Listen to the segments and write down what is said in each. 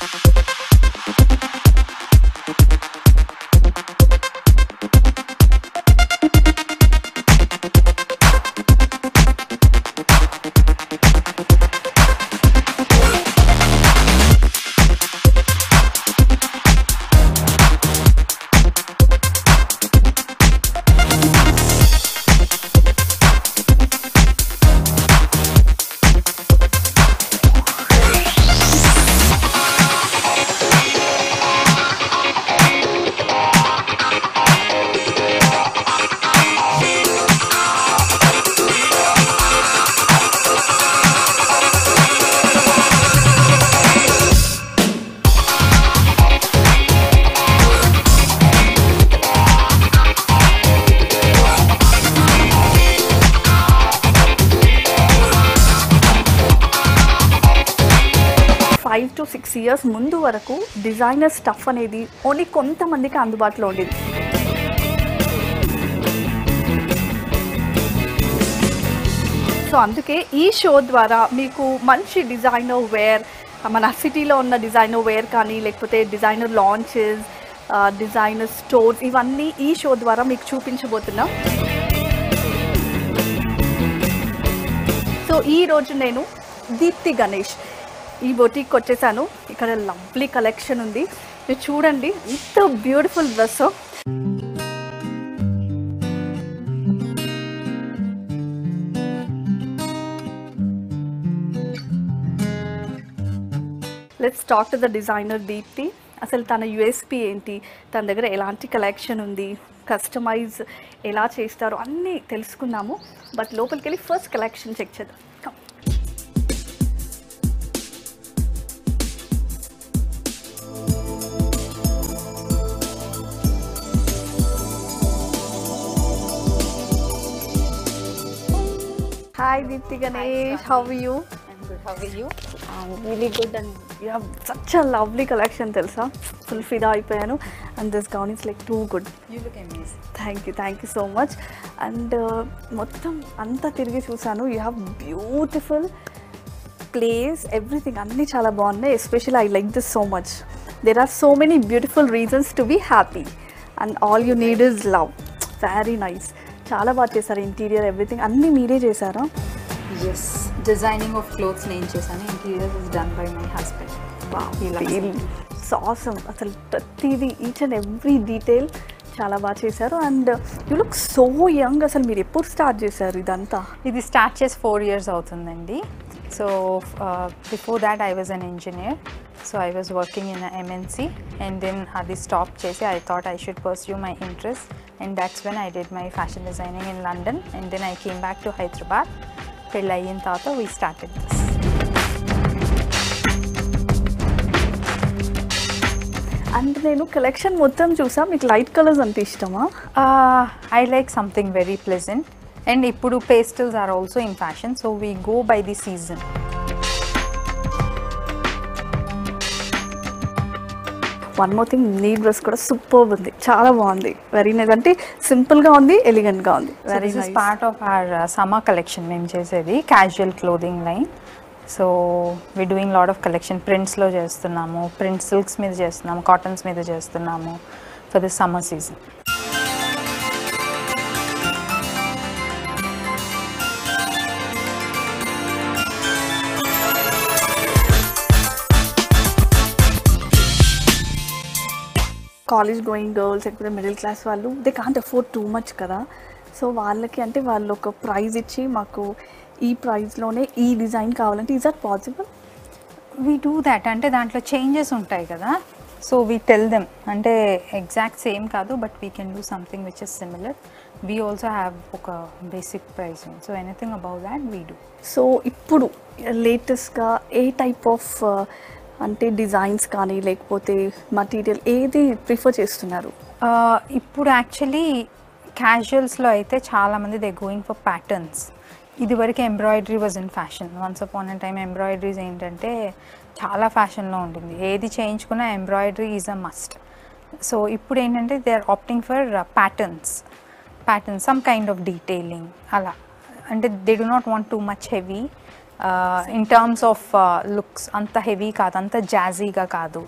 Five to six years ముందు వరకు designer stuff అనేది ఓన్లీ కొంతమందికి అందుబాటులో ఉండేది సో అందుకే ఈ షో ద్వారా మీకు మంచి డిజైనర్ వేర్ మన సిటీలో ఉన్న డిజైనర్ వేర్ కానీ లేకపోతే డిజైనర్ లాంచెస్ డిజైనర్ స్టోర్స్ ఇవన్నీ ఈ షో ద్వారా మీకు చూపించబోతున్నాం సో ఈ రోజు నేను దీప్తి గణేష్ ఈ బొటీకి వచ్చేసాను ఇక్కడ లవ్లీ కలెక్షన్ ఉంది మీరు చూడండి ఎంత beautiful dress let's talk to the designer Deepti అసలు తన యుఎస్పి ఏంటి తన దగ్గర ఎలాంటి కలెక్షన్ ఉంది కస్టమైజ్ ఎలా చేస్తారో అన్నీ తెలుసుకుందాము బట్ లోపలికి వెళ్ళి ఫస్ట్ కలెక్షన్ చెక్ చేద్దాం Come. Hi Deepti Ganesh how you I'm good. How are you? Um, really good and you have such a lovely collection తెలుసా ఫుల్ ఫిదా అయిపోయాను and this gown is like too good you look amazing. Thank you thank you so much and మొత్తం అంతా తిరిగి చూసాను you have beautiful place everything అన్నీ చాలా బాగున్నాయి especially I like this so much there are so many beautiful reasons to be happy and all you need is love very nice చాలా బాగా చేశారు ఇంటీరియర్ ఎవ్రీథింగ్ అన్నీ మీరే చేశారా Yes. Designing of clothes నేను చేశాను interior is done by my husband He likes it. Awesome అసలు ప్రతిదీ ఈచ్ అండ్ ఎవ్రీ డీటెయిల్ చాలా బాగా చేశారు and you look so young అసలు మీరు ఎప్పుడు స్టార్ట్ చేశారు ఇదంతా ఇది స్టార్ట్ చేసి ఫోర్ ఇయర్స్ అవుతుందండి so before that I was an engineer so I was working in MNC and then అది స్టాప్ చేసి I thought I should pursue my interest and that's when I did my fashion designing in London and then I came back to Hyderabad పెళ్ళి అయిన తర్వాత we started this and నేను collection మొత్తం చూసా మీకు light colours అంటే ఇష్టమా I like something very pleasant and ఇప్పుడు pastels are also in fashion so we go by the season one more thing నీ డ్రెస్ కూడా సూపర్ ఉంది చాలా బాగుంది వెరీ నైస్ అంటే సింపుల్గా ఉంది ఎలిగెంట్గా ఉంది very very nice part of our summer collection మేము చేసేది casual clothing line so we doing lot of collection ప్రింట్స్లో చేస్తున్నాము ప్రింట్ సిల్క్స్ మీద చేస్తున్నాము కాటన్స్ మీద చేస్తున్నాము for this summer season college going girls లేకపోతే మిడిల్ క్లాస్ వాళ్ళు they can't afford too much కదా సో వాళ్ళకి అంటే వాళ్ళు ఒక ప్రైజ్ ఇచ్చి మాకు ఈ ప్రైస్లోనే ఈ డిజైన్ కావాలంటే is are possible we do that అంటే దాంట్లో చేంజెస్ ఉంటాయి కదా సో వీ టెల్ దెమ్ అంటే ఎగ్జాక్ట్ సేమ్ కాదు but we can do something which is similar we also have ఒక basic pricing so anything about that we do so ఇప్పుడు లేటెస్ట్గా ఏ టైప్ ఆఫ్ అంటే డిజైన్స్ కానీ లేకపోతే మటీరియల్ ఏది ప్రిఫర్ చేస్తున్నారు ఆ, ఇప్పుడు యాక్చువల్లీ క్యాజువల్స్లో అయితే చాలామంది దే గోయింగ్ ఫర్ ప్యాటర్న్స్ ఇదివరకు embroidery was in fashion once upon a time embroideries ఏంటంటే చాలా ఫ్యాషన్లో ఉంటుంది ఏది చేయించుకున్నా embroidery is a must so ఇప్పుడు ఏంటంటే they are opting for patterns patterns some kind of detailing అలా అంటే they do not want too much heavy in terms of looks అంత హెవీ కాదు అంత జాజీగా కాదు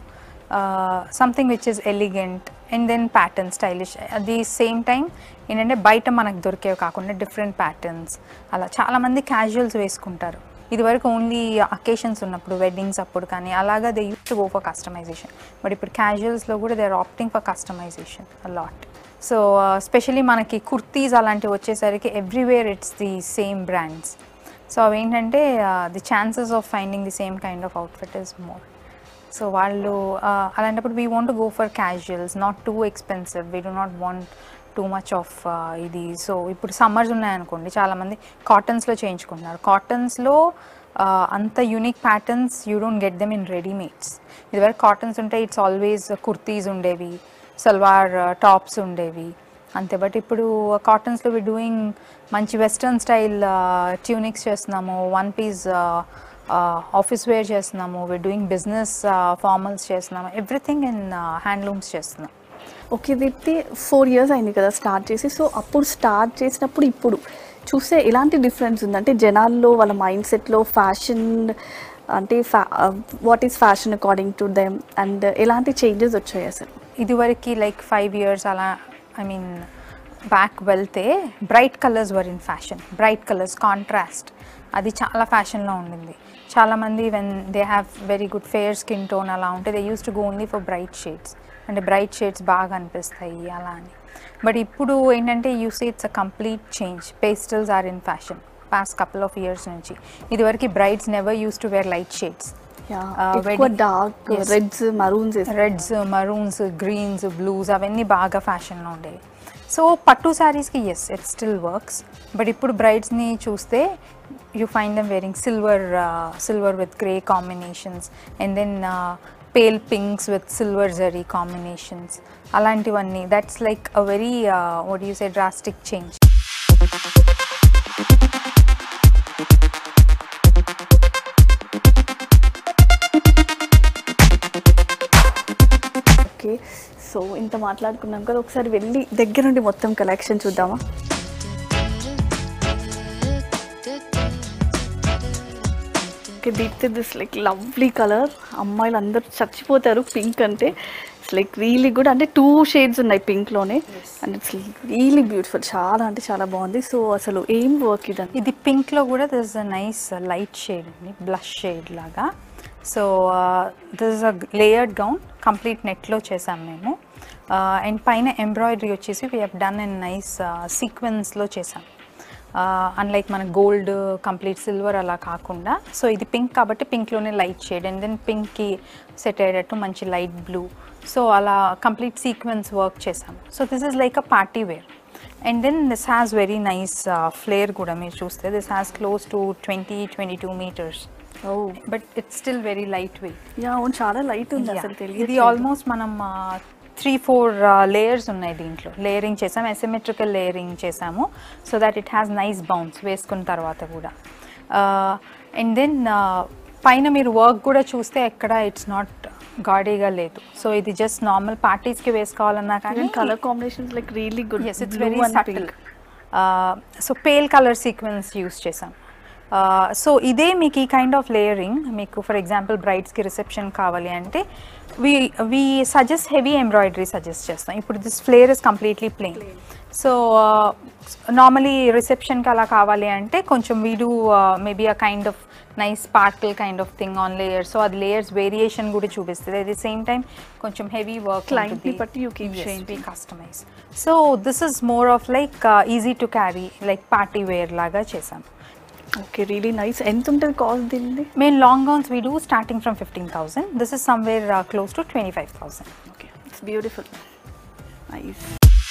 something which is elegant and then pattern stylish అది సేమ్ టైం ఏంటంటే బయట మనకు దొరికేవి కాకుండా డిఫరెంట్ ప్యాటర్న్స్ అలా చాలామంది క్యాజువల్స్ వేసుకుంటారు ఇదివరకు ఓన్లీ అకేషన్స్ ఉన్నప్పుడు వెడ్డింగ్స్ అప్పుడు కానీ అలాగా they use to go for customization but ఇప్పుడు క్యాజువల్స్లో కూడా they are opting for customization lot so specially మనకి కుర్తీస్ అలాంటివి వచ్చేసరికి everywhere it's the same brands so అవి ఏంటంటే the chances of finding the same kind of outfit is more so వాళ్ళు uh, అలాంటప్పుడు we want go for casuals not too expensive we do not want too much of ఇది so ఇప్పుడు summers ఉన్నాయనుకోండి చాలామంది కాటన్స్లో చేయించుకుంటున్నారు కాటన్స్లో అంత unique patterns you don't get them in readymades ఇదివరకు కాటన్స్ ఉంటే ఇట్స్ ఆల్వేస్ కుర్తీస్ ఉండేవి సల్వార్ టాప్స్ ఉండేవి అంతే బట్ ఇప్పుడు కాటన్స్లో వి డూయింగ్ మంచి వెస్ట్రన్ స్టైల్ ట్యూనిక్స్ చేస్తున్నాము వన్ పీస్ ఆఫీస్ వేర్ చేస్తున్నాము వి డూయింగ్ బిజినెస్ ఫార్మల్స్ చేస్తున్నాము ఎవ్రీథింగ్ ఇన్ హ్యాండ్లూమ్స్ చేస్తున్నాం ఓకే దీప్తి ఫోర్ ఇయర్స్ అయింది కదా స్టార్ట్ చేసి సో అప్పుడు స్టార్ట్ చేసినప్పుడు ఇప్పుడు చూస్తే ఎలాంటి డిఫరెన్స్ ఉంది అంటే జనాల్లో వాళ్ళ మైండ్ సెట్లో ఫ్యాషన్ అంటే ఫ్యా what is fashion according to them and ఎలాంటి చేంజెస్ వచ్చాయి అసలు ఇదివరకు లైక్ ఫైవ్ ఇయర్స్ అలా ఐ మీన్ బ్యాక్ వెళ్తే bright colours were in fashion bright colours contrast అది చాలా ఫ్యాషన్లో ఉండింది చాలామంది when they have very good fair skin tone అలా ఉంటే they use to go only for bright shades అంటే బ్రైట్ షేడ్స్ బాగా అనిపిస్తాయి అలా అని బట్ ఇప్పుడు ఏంటంటే you see it's a complete change pastels are in fashion past couple of years నుంచి ఇదివరకు brides never used to wear light shades ఎక్కువ wedding- dark Yes. Reds maroons reds maroons greens blues అవన్నీ బాగా ఫ్యాషన్లో ఉండేవి so పట్టు శారీస్కి yes it still works but ఇప్పుడు బ్రైడ్స్ని చూస్తే you find them wearing silver silver with grey combinations and then pale pinks with silver zari combinations అలాంటివన్నీ that's like a very what you say drastic change okay so ఇంత మాట్లాడుకున్నాం కదా ఒకసారి వెళ్ళి దగ్గర నుండి మొత్తం కలెక్షన్ చూద్దామా okay Deepthi this like lovely colour అమ్మాయిలు అందరూ చచ్చిపోతారు పింక్ అంటే ఇట్స్ లైక్ రియలీ గుడ్ అంటే టూ షేడ్స్ ఉన్నాయి పింక్లోనే అండ్ ఇట్స్ రియలీ బ్యూటిఫుల్ చాలా అంటే చాలా బాగుంది సో అసలు ఏం వర్క్ ఇదండి ఇది పింక్లో కూడా this a nice light shade అండి బ్లష్ షేడ్ లాగా so this a layered gown complete నెట్లో చేసాం మేము అండ్ పైన ఎంబ్రాయిడరీ వచ్చేసి we have done in nice సీక్వెన్స్లో చేసాం అన్లైక్ మన గోల్డ్ కంప్లీట్ సిల్వర్ అలా కాకుండా సో ఇది పింక్ కాబట్టి పింక్లోనే లైట్ షేడ్ అండ్ దెన్ పింక్కి సెట్ అయ్యేటట్టు మంచి లైట్ బ్లూ సో అలా కంప్లీట్ సీక్వెన్స్ వర్క్ చేసాం so this is like a party wear and then this has very nice flare కూడా మీరు చూస్తే this has close to twenty twenty two metres oh but it's still very light weight yeah అవును చాలా light ఉంది అసలు తెలియదు ఇది almost మనం త్రీ ఫోర్ లేయర్స్ ఉన్నాయి దీంట్లో లేయరింగ్ చేసాము ఎసిమెట్రికల్ లేయరింగ్ చేసాము so that it has nice bounce వేసుకున్న తర్వాత కూడా అండ్ దెన్ పైన మీరు వర్క్ కూడా చూస్తే ఎక్కడ ఇట్స్ నాట్ గాడీగా లేదు సో ఇది జస్ట్ నార్మల్ పార్టీస్కి వేసుకోవాలన్నా కానీ colour combinations like really good yes it's very subtle so pale colour sequence use చేసాం సో ఇదే మీకు ఈ కైండ్ ఆఫ్ లేయరింగ్ మీకు ఫర్ ఎగ్జాంపుల్ బ్రైడ్స్కి రిసెప్షన్ కావాలి అంటే we we suggest heavy embroidery suggest చేస్తాం ఇప్పుడు this flare is completely plain so normally రిసెప్షన్కి అలా కావాలి అంటే కొంచెం we do maybe a kind of nice sparkle kind of thing on layers so అది లేయర్స్ వేరియేషన్ కూడా చూపిస్తుంది అట్ ది సేమ్ టైం కొంచెం హెవీ వర్క్ Client ని బట్టి you keep changing. Customise so this is more of like easy to carry like party wear లాగా చేసాం okay really nice ఎంత ఉంటుంది కాస్ట్ దీనిది మేము long gowns we do starting from fifteen thousand this is somewhere close to twenty five thousand okay it's beautiful nice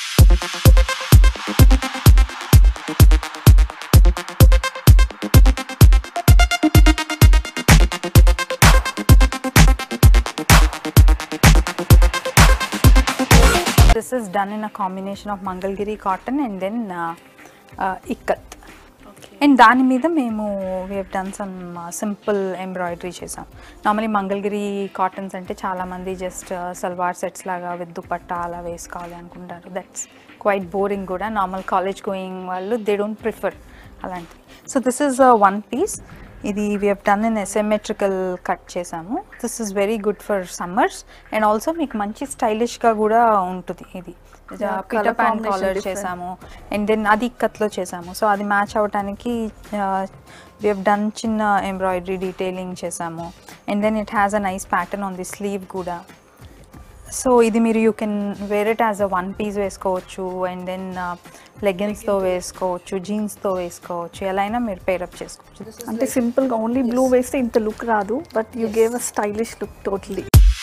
This is done in a combination of Mangalgiri cotton and then uh, uh, ikat. And దాని మీద మేము we have done some simple embroidery చేసాం normally Mangalagiri cottons అంటే చాలామంది just salwar sets లాగా with dupatta అలా వేసుకోవాలి అనుకుంటారు దట్స్ క్వైట్ బోరింగ్ కూడా నార్మల్ కాలేజ్ గోయింగ్ వాళ్ళు దే డోంట్ ప్రిఫర్ అలాంటివి so this is one piece ఇది we have done in asymmetrical cut చేసాము this is very good for summers and also మీకు మంచి స్టైలిష్గా కూడా ఉంటుంది ఇది Yeah, Peter colour pan combination collar different. చేసాము అండ్ దెన్ అది ఇక్కత్లో చేసాము సో అది మ్యాచ్ అవ్వటానికి వీ హెవ్ డన్ చిన్న ఎంబ్రాయిడరీ డీటెయిలింగ్ చేసాము and then it has a nice pattern on the sleeve కూడా సో ఇది మీరు you can wear it as a one piece వేసుకోవచ్చు అండ్ దెన్ లెగిన్స్తో వేసుకోవచ్చు జీన్స్తో వేసుకోవచ్చు ఎలా అయినా మీరు పేరప్ చేసుకోవచ్చు అంటే సింపుల్గా ఓన్లీ బ్లూ వేస్తే ఇంత లుక్ రాదు but you gave a stylish look totally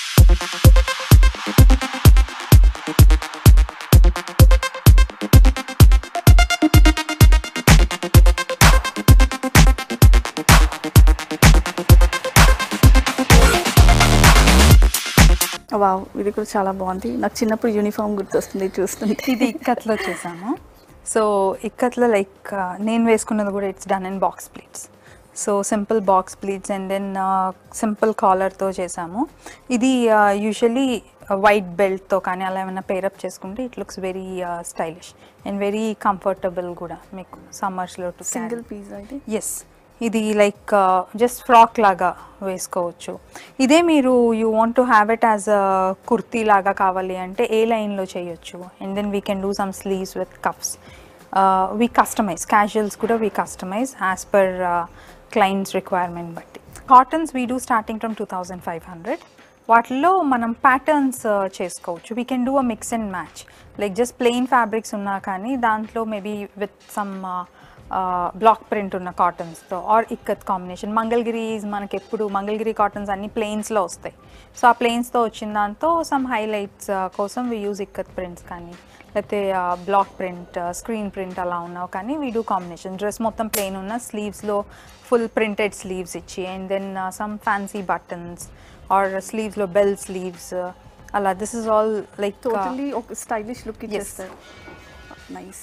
wow ఇది కూడా చాలా బాగుంది నాకు చిన్నప్పుడు యూనిఫామ్ గుర్తొస్తుంది చూస్తుంటే ఇది ఇక్కత్లో చేసాము సో ఇక్కత్లో లైక్ నేను వేసుకున్నది కూడా it's done in box pleats so simple box pleats and then simple కాలర్తో చేసాము ఇది యూజువలీ వైట్ బెల్ట్తో కానీ అలా ఏమైనా పేరప్ చేసుకుంటే it looks very stylish and very comfortable కూడా మీకు సమ్మర్స్లో టు సింగిల్ పీస్ అయితే ఎస్ ఇది లైక్ జస్ట్ ఫ్రాక్ లాగా వేసుకోవచ్చు ఇదే మీరు you want to have it as a kurti లాగా కావాలి అంటే ఏ లైన్లో చేయొచ్చు and then we can do some sleeves with cuffs we customise casuals కూడా we customise as per clients requirement బట్టి cottons we do starting from two thousand five hundred వాటిల్లో మనం patterns చేసుకోవచ్చు we can do a mix and match like just plain fabrics ఉన్నా కానీ దాంట్లో maybe with some block print ఉన్న కాటన్స్తో or ikat combination Mangalagiri మనకి ఎప్పుడు మంగళగిరి కాటన్స్ అన్ని ప్లెయిన్స్లో వస్తాయి సో ఆ ప్లెయిన్స్తో వచ్చిన దాంతో సమ్ హైలైట్స్ కోసం వీ యూజ్ ఇక్కత్ ప్రింట్స్ కానీ లేకపోతే బ్లాక్ ప్రింట్ స్క్రీన్ ప్రింట్ అలా ఉన్నావు కానీ వీ డూ కాంబినేషన్ డ్రెస్ మొత్తం ప్లెయిన్ ఉన్న స్లీవ్స్లో ఫుల్ ప్రింటెడ్ స్లీవ్స్ ఇచ్చి and then some fancy buttons or స్లీవ్స్లో బెల్ స్లీవ్స్ అలా this is all like totally ఒక స్టైలిష్ లుక్ ఇచ్చేస్తారు నైస్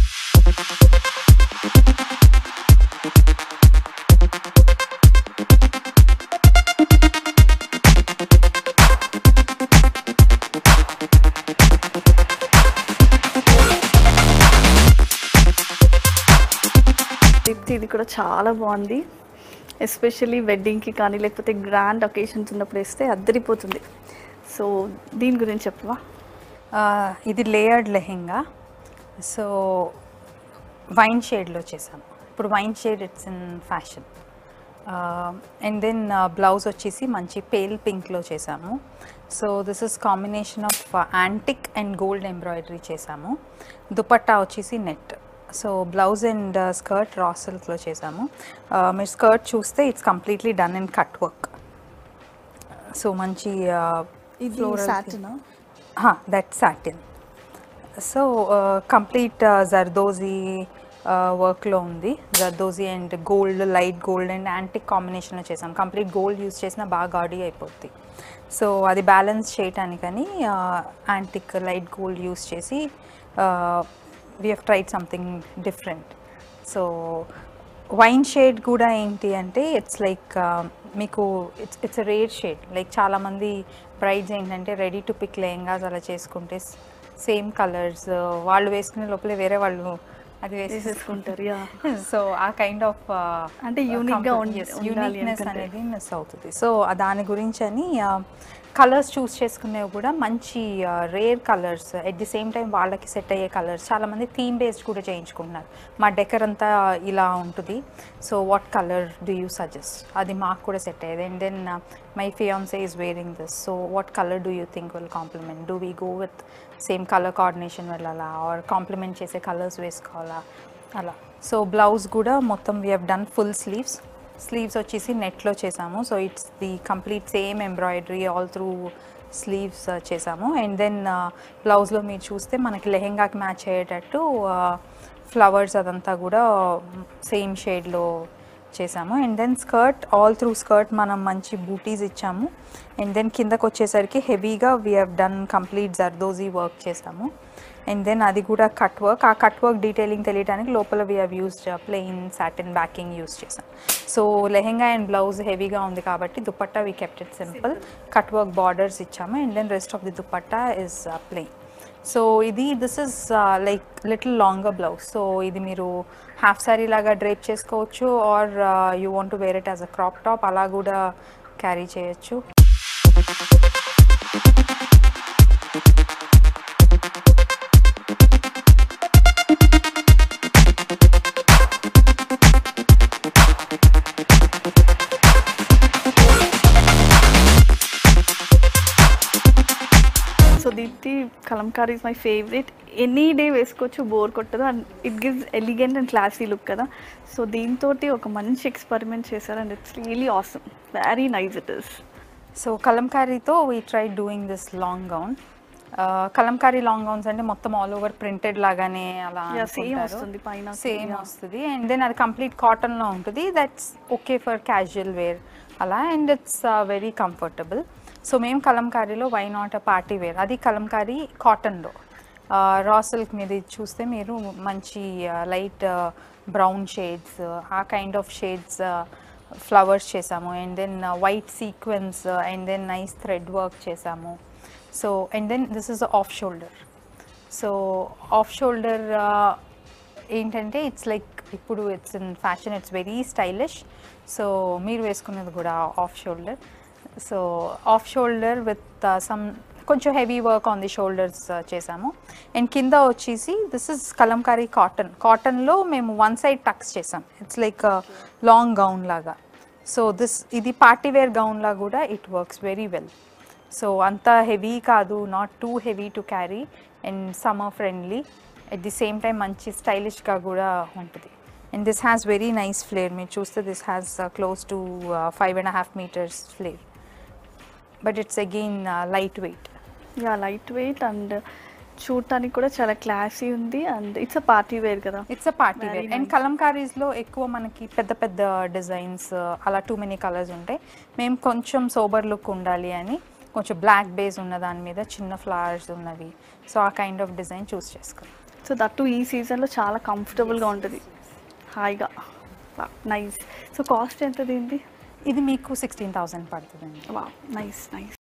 దీప్తి ఇది కూడా చాలా బాగుంది ఎస్పెషల్లీ వెడ్డింగ్కి కానీ లేకపోతే గ్రాండ్ ఒకేషన్స్ ఉన్నప్పుడు వేస్తే అద్దరిపోతుంది సో దీని గురించి చెప్పవా ఇది లేయర్డ్ లెహెంగా సో వైన్ షేడ్లో చేసాము ఇప్పుడు wine shade it's in fashion and then blouse వచ్చేసి మంచి పేల్ పింక్లో చేసాము so this is combination of antique and gold embroidery చేసాము దుపట్టా వచ్చేసి net so blouse and skirt raw సిల్క్లో చేసాము Uh, మీరు స్కర్ట్ చూస్తే it's completely done in cut work so మంచి uh, ఇది floral సాటినా that satin so complete zardozi వర్క్లో ఉంది zardozi and gold light gold and antique కాంబినేషన్లో చేసాం కంప్లీట్ గోల్డ్ యూస్ చేసిన బాగా గాడీ అయిపోద్ది సో అది బ్యాలెన్స్ చేయటానికని యాంటిక్ లైట్ గోల్డ్ యూస్ చేసి we have tried something different so wine shade కూడా ఏంటి అంటే ఇట్స్ లైక్ మీకు it's it's rare shade like చాలామంది బ్రైడ్స్ ఏంటంటే రెడీ టు పిక్ లెహంగాస్ అలా చేసుకుంటే సేమ్ కలర్స్ వాళ్ళు వేసుకునే లోపలే వేరే వాళ్ళు అది వేసేసుకుంటారు యా సో ఆ కైండ్ ఆఫ్ అంటే unique గా ఉండ- ఉండాలి యూనిక్నెస్ అనుకుంటే. అనేది మిస్ అవుతుంది సో దాని గురించి అని కలర్స్ చూస్ చేసుకునేవి కూడా మంచి rare colours at the same time వాళ్ళకి సెట్ అయ్యే కలర్స్ చాలామంది థీమ్ బేస్డ్ కూడా చేయించుకుంటున్నారు మా డెకర్ అంతా ఇలా ఉంటుంది so what colour do you suggest అది మాకు కూడా సెట్ అయ్యేది and then my fiance is wearing this so what colour do you think will complement do we go with same colour coordination వెళ్ళాలా ఆర్ కాంప్లిమెంట్ చేసే colours వేసుకోవాలా అలా so blouse కూడా మొత్తం we have done full sleeves sleeves వచ్చేసి నెట్లో చేసాము so it's the complete same embroidery all through sleeves చేసాము అండ్ దెన్ బ్లౌజ్లో మీరు చూస్తే మనకి లెహెంగాకి మ్యాచ్ అయ్యేటట్టు ఫ్లవర్స్ అదంతా కూడా సేమ్ షేడ్లో చేసాము and then skirt all through skirt మనం మంచి బూటీస్ ఇచ్చాము అండ్ దెన్ కిందకు వచ్చేసరికి హెవీగా we have done complete zardozi work చేసాము అండ్ దెన్ అది కూడా కట్ వర్క్ ఆ కట్ వర్క్ డీటెయిలింగ్ తెలియడానికి లోపల we have used plain satin backing use చేసాం సో లెహెంగా అండ్ బ్లౌజ్ హెవీగా ఉంది కాబట్టి dupatta we kept it simple cut work borders ఇచ్చాము and then rest of the dupatta is plain so ఇది this is like little longer blouse so ఇది మీరు half sari లాగా drape చేసుకోవచ్చు or you want to wear it as a crop top అలా కూడా carry చేయొచ్చు so Deepthi Kalamkari is my favourite any day వేసుకోవచ్చు bore కొట్టదు and it gives elegant and classy look కదా సో దీంతో ఒక మంచి ఎక్స్పెరిమెంట్ చేశారు and it's really awesome very nice it is so కలంకారీతో we try doing this long gown Kalamkari long gowns అంటే మొత్తం ఆల్ ఓవర్ ప్రింటెడ్ లాగానే అలా సేమ్ వస్తుంది పైన సేమ్ వస్తుంది అండ్ దెన్ అది కంప్లీట్ కాటన్లో ఉంటుంది that's okay for casual wear అలా and it's very comfortable so మేము కలంకారీలో why not a party wear అది కలంకారీ కాటన్లో రా సిల్క్ మీద ఇది చూస్తే మీరు మంచి light brown shades uh kind of shades flowers చేసాము and then white sequins and then nice thread work చేసాము so and then this is off shoulder so off shoulder ఏంటంటే ఇట్స్ లైక్ ఇప్పుడు it's in fashion it's very stylish so మీరు వేసుకున్నది కూడా off shoulder so off shoulder with some కొంచెం heavy work on the shoulders చేసాము and కింద వచ్చేసి this is kalamkari cotton కాటన్లో మేము వన్ సైడ్ టక్స్ చేసాం ఇట్స్ లైక్ లాంగ్ గౌన్ లాగా సో దిస్ ఇది పార్టీ వేర్ గౌన్లా కూడా it works very well so అంత హెవీ కాదు not too heavy to carry and summer friendly at the same time మంచి స్టైలిష్గా కూడా ఉంటుంది and this has very nice flare మీరు చూస్తే this has close to five and half metres flare but it's again light weight yeah light weight and చూడటానికి కూడా చాలా classy ఉంది and it's a party wear కదా it's a party wear and కలంకారీస్లో ఎక్కువ మనకి పెద్ద పెద్ద డిజైన్స్ అలా టూ మెనీ కలర్స్ ఉంటాయి మేము కొంచెం సోబర్ లుక్ ఉండాలి అని కొంచెం బ్లాక్ బేస్ ఉన్న దాని మీద చిన్న ఫ్లవర్స్ ఉన్నవి సో ఆ కైండ్ ఆఫ్ డిజైన్ చూస్ చేసుకున్నాం సో దట్టు ఈ సీజన్లో చాలా కంఫర్టబుల్గా ఉంటుంది హాయిగా నైస్ సో కాస్ట్ ఎంత దీనిది ఇది మీకు సిక్స్టీన్ థౌసండ్ పడుతుందండి wow nice nice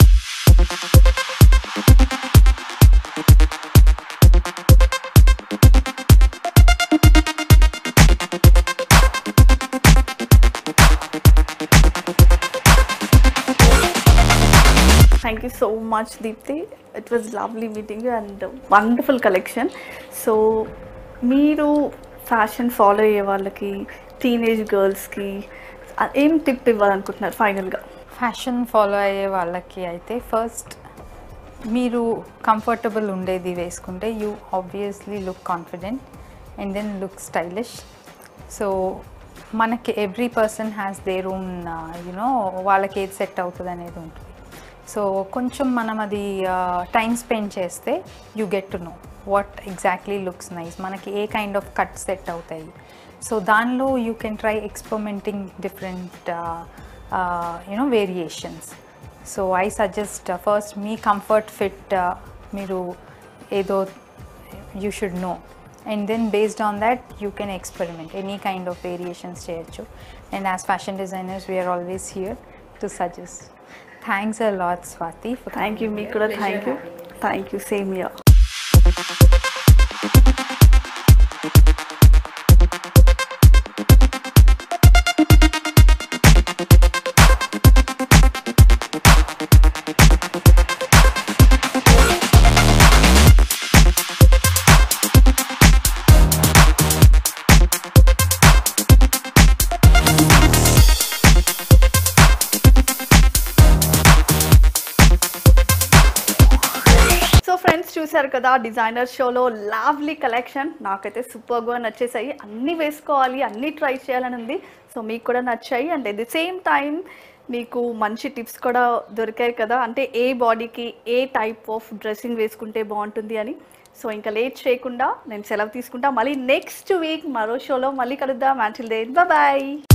thank you so much Deepthi it was lovely meeting and wonderful collection so మీరు ఫ్యాషన్ ఫాలో అయ్యే వాళ్ళకి టీనేజ్ గర్ల్స్కి ఏం టిప్ ఇవ్వాలనుకుంటున్నారు ఫైనల్గా ఫ్యాషన్ ఫాలో అయ్యే వాళ్ళకి అయితే ఫస్ట్ మీరు కంఫర్టబుల్ ఉండేది వేసుకుంటే you obviously look confident and then look stylish so మనకి every person has their own you know వాళ్ళకి ఏది సెట్ అవుతుంది అనేది ఉంటుంది సో కొంచెం మనం అది టైం స్పెండ్ చేస్తే you get to know what exactly looks nice మనకి ఏ కైండ్ ఆఫ్ కట్ సెట్ అవుతాయి సో దానిలో you can try experimenting different you know variations so I suggest first మీ కంఫర్ట్ ఫిట్ మీరు ఏదో you should know and then based on that you can experiment any kind of variations చేయొచ్చు and as fashion designers we are always here to suggest thanks a lot Swathi thank you మీకు కూడా thank you thank you same year so friends చూశారు కదా designer షోలో లావ్లీ collection నాకైతే సూపర్గా నచ్చేసాయి అన్నీ వేసుకోవాలి అన్నీ ట్రై చేయాలని ఉంది సో మీకు కూడా నచ్చాయి and at the same time మీకు మంచి టిప్స్ కూడా దొరికాయి కదా అంటే ఏ బాడీకి ఏ టైప్ ఆఫ్ డ్రెస్సింగ్ వేసుకుంటే బాగుంటుంది అని సో ఇంకా లేట్ చేయకుండా నేను సెలవు తీసుకుంటా మళ్ళీ నెక్స్ట్ వీక్ మరో షోలో మళ్ళీ కలుద్దాం మ్యాచిల్ డే బాయ్